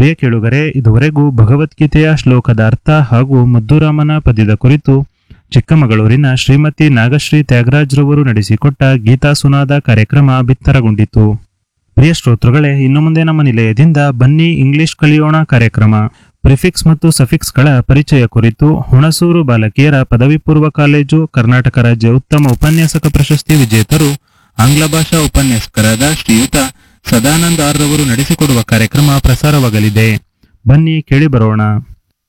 ಪ್ರಿಯ ಕೇಳುಗರೆ ಇದುವರೆಗೂ ಭಗವದ್ಗೀತೆಯ ಶ್ಲೋಕದ ಅರ್ಥ ಹಾಗೂ ಮುದ್ದುರಾಮನ ಪದ್ಯದ ಕುರಿತು ಚಿಕ್ಕಮಗಳೂರಿನ ಶ್ರೀಮತಿ ನಾಗಶ್ರೀ ತ್ಯಾಗರಾಜ್ರವರು ನಡೆಸಿಕೊಟ್ಟ ಗೀತಾ ಸುನಾದ ಕಾರ್ಯಕ್ರಮ ಬಿತ್ತರಗೊಂಡಿತು ಪ್ರಿಯ ಶ್ರೋತೃಗಳೇ ಇನ್ನು ಮುಂದೆ ನಮ್ಮ ನಿಲಯದಿಂದ ಬನ್ನಿ ಇಂಗ್ಲಿಷ್ ಕಲಿಯೋಣ ಕಾರ್ಯಕ್ರಮ ಪ್ರಿಫಿಕ್ಸ್ ಮತ್ತು ಸಫಿಕ್ಸ್ಗಳ ಪರಿಚಯ ಕುರಿತು ಹುಣಸೂರು ಬಾಲಕಿಯರ ಪದವಿ ಪೂರ್ವ ಕಾಲೇಜು ಕರ್ನಾಟಕ ರಾಜ್ಯ ಉತ್ತಮ ಉಪನ್ಯಾಸಕ ಪ್ರಶಸ್ತಿ ವಿಜೇತರು ಆಂಗ್ಲ ಭಾಷಾ ಉಪನ್ಯಾಸಕರಾದ ಶ್ರೀಯುತ ಸದಾನಂದ ಆರ್ ರವರು ನಡೆಸಿಕೊಡುವ ಕಾರ್ಯಕ್ರಮ ಪ್ರಸಾರವಾಗಲಿದೆ ಬನ್ನಿ ಕೇಳಿ ಬರೋಣ